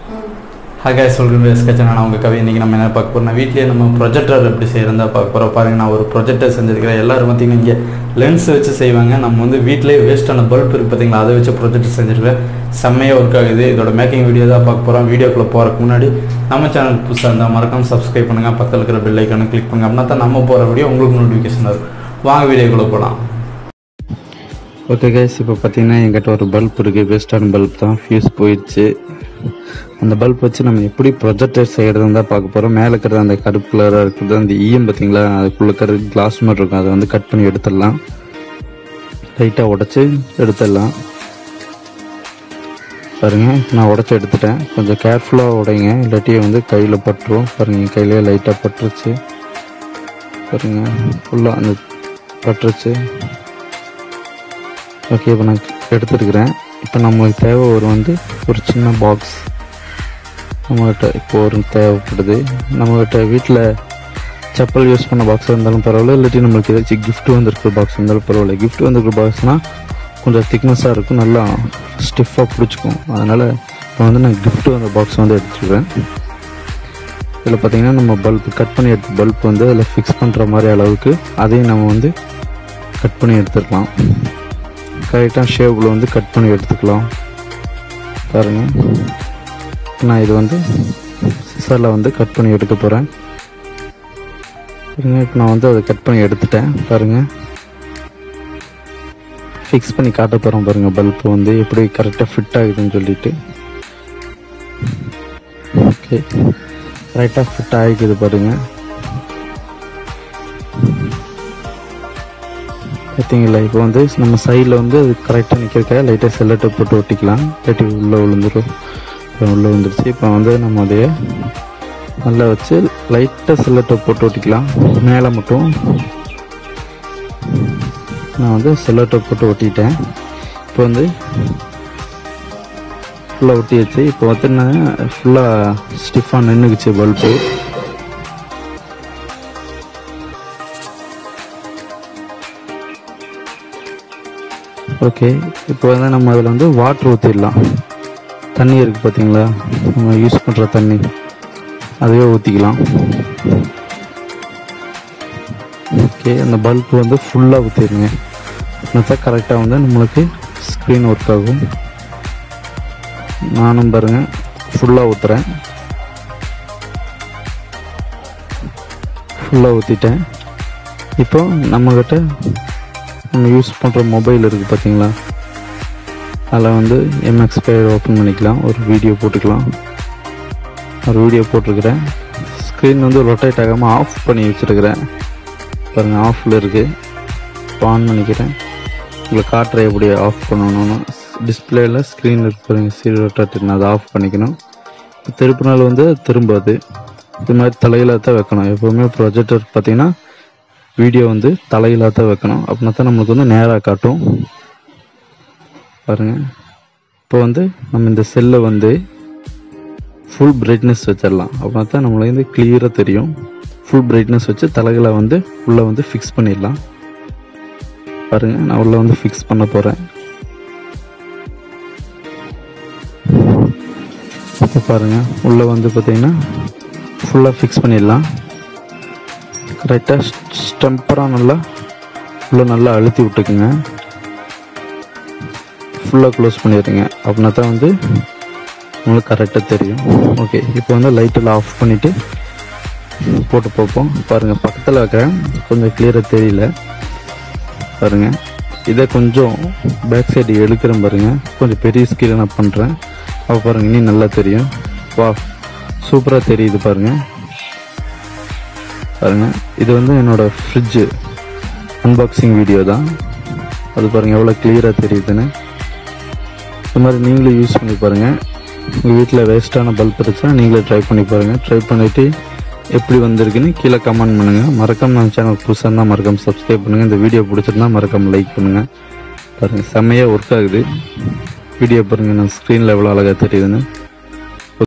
hi சொல்கிற sketch நான் உங்கள் கவி இன்றைக்கி நம்ம என்ன பார்க்க போகிறோம் வீட்லேயே நம்ம ப்ரொஜெக்டர் எப்படி செய்கிறதா பார்க்க போகிறோம் பாருங்கள் நான் ஒரு ப்ரொஜெக்டர் செஞ்சுருக்கிறேன் எல்லோரும் பார்த்தீங்கன்னா இங்கே லென்ஸ் வச்சு செய்வாங்க நம்ம வந்து வீட்டிலேயே வேஸ்ட்டான பல்ப் இருக்குது பார்த்தீங்களா அதை வச்சு ப்ரொஜெக்டர் செஞ்சுருக்கேன் செம்மையாக ஒர்க் ஆகுது இதோட மேக்கிங் வீடியோ தான் பார்க்க போகிறோம் வீடியோக்குள்ளே போகிறதுக்கு முன்னாடி நம்ம சேனல் புதுசாக இருந்தால் மறக்காம சப்ஸ்கிரைப் பண்ணுங்கள் பக்கத்தில் இருக்கிற பெல் ஐக்கானை கிளிக் பண்ணுங்கள் அப்படின்னா தான் நம்ம போகிற வீடியோ உங்களுக்கு நோட்டிஃபிகேஷன் வரும் வாங்க வீடியோக்குள்ளே போகலாம் ஓகே கைஸ் இப்போ பார்த்தீங்கன்னா என்கிட்ட ஒரு பல்ப் இருக்குது வேஸ்டான பல்ப் தான் ஃபியூஸ் போயிடுச்சு அந்த பல்ப் வச்சு நம்ம எப்படி ப்ரொஜெக்டர் செய்கிறதுன்னு தான் பார்க்க போகிறோம் மேலே இருக்கிற அந்த கருப்பு கலராக இருக்கிறது அந்த ஈயம் பார்த்தீங்களா அதுக்குள்ள இருக்கிற கிளாஸ் மாதிரி இருக்கும் அதை வந்து கட் பண்ணி எடுத்துடலாம் லைட்டாக உடச்சி எடுத்துடலாம் பாருங்க நான் உடச்சி எடுத்துட்டேன் கொஞ்சம் கேர்ஃபுல்லாக உடைங்க இல்லாட்டி வந்து கையில் பட்டுரும் பாருங்க என் கையிலே லைட்டாக பட்டுருச்சு பாருங்க ஃபுல்லாக அந்த பட்டுருச்சு ஓகே இப்போ நான் எடுத்துருக்கிறேன் இப்போ நம்மளுக்கு தேவை ஒரு வந்து ஒரு சின்ன பாக்ஸ் நம்மகிட்ட இப்போ ஒரு தேவைப்படுது நம்மகிட்ட வீட்டில் செப்பல் யூஸ் பண்ண பாக்ஸ் இருந்தாலும் பரவாயில்ல இல்லாட்டி நம்மளுக்கு ஏதாச்சும் கிஃப்ட் வந்திருக்கிற பாக்ஸ் இருந்தாலும் பரவாயில்ல கிஃப்ட் வந்திருக்கிற பாக்ஸ்னால் கொஞ்சம் திக்னஸாக இருக்கும் நல்லா ஸ்டிஃபாக பிடிச்சிக்கும் அதனால் இப்போ வந்து நான் கிஃப்ட் வந்த பாக்ஸ் வந்து எடுத்துருக்கேன் இதில் பார்த்தீங்கன்னா நம்ம பல்ப் கட் பண்ணி எடுத்த பல்ப் வந்து அதில் ஃபிக்ஸ் பண்ணுற மாதிரி அளவுக்கு அதையும் நம்ம வந்து கட் பண்ணி எடுத்துக்கலாம் கரெக்டாக ஷேப்பில் வந்து கட் பண்ணி எடுத்துக்கலாம் பாருங்க நான் இது வந்து சிசரில் வந்து கட் பண்ணி எடுக்க போகிறேன் பாருங்க இப்போ நான் வந்து அதை கட் பண்ணி எடுத்துட்டேன் பாருங்க ஃபிக்ஸ் பண்ணி காட்ட போகிறோம் பாருங்க பல்ப் வந்து எப்படி கரெக்டாக ஃபிட் ஆகுதுன்னு சொல்லிட்டு ஓகே கரெக்டாக ஃபிட் ஆகிக்குது பாருங்க பார்த்தீங்களா இப்போ வந்து நம்ம சைடில் வந்து அது கரெக்டாக நிற்கிறக்காக லைட்டாக செல்லட்டை போட்டு ஒட்டிக்கலாம் இல்லாட்டி உள்ளே விழுந்துடும் இப்போ உள்ளே விழுந்துருச்சு இப்போ வந்து நம்ம அதையே நல்லா வச்சு லைட்டாக செல்லட்டை போட்டு ஒட்டிக்கலாம் மேலே மட்டும் நான் வந்து செல்லட்டை போட்டு ஒட்டிட்டேன் இப்போ வந்து ஃபுல்லாக ஒட்டியாச்சு இப்போ வந்து நான் ஃபுல்லாக ஸ்டிஃபாக நின்றுக்குச்சு பல்பு ஓகே இப்போ வந்து நம்ம அதில் வந்து வாட்ரு ஊற்றிடலாம் தண்ணி இருக்குது பார்த்தீங்களா நம்ம யூஸ் பண்ணுற தண்ணி அதையே ஊற்றிக்கலாம் ஓகே அந்த பல்ப் வந்து ஃபுல்லாக ஊற்றிடுங்க தான் கரெக்டாக வந்து நம்மளுக்கு ஸ்க்ரீன் ஒர்க் ஆகும் நானும் பாருங்க ஃபுல்லாக ஊற்றுறேன் ஃபுல்லாக ஊற்றிட்டேன் இப்போ நம்மக்கிட்ட நம்ம யூஸ் பண்ணுற மொபைல் இருக்குது பார்த்தீங்களா அதில் வந்து எம்எக்ஸ் ஃபைவ் ஓப்பன் பண்ணிக்கலாம் ஒரு வீடியோ போட்டுக்கலாம் ஒரு வீடியோ போட்டிருக்கிறேன் ஸ்க்ரீன் வந்து ரொட்டேட் ஆகாமல் ஆஃப் பண்ணி வச்சுருக்கிறேன் பாருங்கள் ஆஃபில் இருக்குது இப்போ ஆன் பண்ணிக்கிறேன் உங்களுக்கு காட்டுற எப்படி ஆஃப் பண்ணணும்னு டிஸ்பிளேயில் ஸ்க்ரீன் இருக்கு பாருங்கள் சீரி ரொட்டேட் அதை ஆஃப் பண்ணிக்கணும் இப்போ திருப்பினால் வந்து திரும்பாது இது மாதிரி தலையில் தான் வைக்கணும் எப்போவுமே ப்ரொஜெக்டர் பார்த்தீங்கன்னா வீடியோ வந்து தலையில தான் வைக்கணும் அப்படின்னா தான் நம்மளுக்கு வந்து நேராக காட்டும் பாருங்க இப்போ வந்து நம்ம இந்த செல்லை வந்து ஃபுல் பிரைட்னஸ் வச்சிடலாம் அப்படின்னா தான் நம்மளுக்கு வந்து கிளியராக தெரியும் ஃபுல் பிரைட்னஸ் வச்சு தலைகளை வந்து உள்ளே வந்து ஃபிக்ஸ் பண்ணிடலாம் பாருங்க நான் உள்ளே வந்து ஃபிக்ஸ் பண்ண போகிறேன் இப்போ பாருங்க உள்ளே வந்து பார்த்தீங்கன்னா ஃபுல்லாக ஃபிக்ஸ் பண்ணிடலாம் கரெக்டாக ஸ்டெம்பராக நல்லா உள்ளே நல்லா அழுத்தி விட்டுக்குங்க ஃபுல்லாக க்ளோஸ் பண்ணிடுங்க அப்படின்னா தான் வந்து உங்களுக்கு கரெக்டாக தெரியும் ஓகே இப்போ வந்து லைட்டெல்லாம் ஆஃப் பண்ணிவிட்டு போட்டு பார்ப்போம் பாருங்கள் பக்கத்தில் வைக்கிறேன் கொஞ்சம் கிளியராக தெரியல பாருங்கள் இதை கொஞ்சம் பேக் சைடு எடுக்கிறேன் பாருங்கள் கொஞ்சம் பெரிய ஸ்கீல நான் பண்ணுறேன் அப்போ பாருங்கள் இன்னும் நல்லா தெரியும் வா சூப்பராக தெரியுது பாருங்கள் பாருங்க இது வந்து என்னோட ஃப்ரிட்ஜு அன்பாக்சிங் வீடியோ தான் அது பாருங்க எவ்வளோ கிளியராக தெரியுதுன்னு இந்த மாதிரி நீங்களும் யூஸ் பண்ணி பாருங்கள் உங்கள் வீட்டில் வேஸ்ட்டான பல்ப் இருந்துச்சுன்னா நீங்களே ட்ரை பண்ணி பாருங்கள் ட்ரை பண்ணிவிட்டு எப்படி வந்திருக்குன்னு கீழே கமெண்ட் பண்ணுங்கள் மறக்காம நம்ம சேனல் புதுசாக இருந்தால் மறக்காம சப்ஸ்கிரைப் பண்ணுங்கள் இந்த வீடியோ பிடிச்சிருந்தா மறக்காம லைக் பண்ணுங்கள் பாருங்கள் செம்மையாக ஒர்க் ஆகுது வீடியோ பாருங்கள் நான் ஸ்க்ரீனில் எவ்வளோ அழகாக தெரியுதுன்னு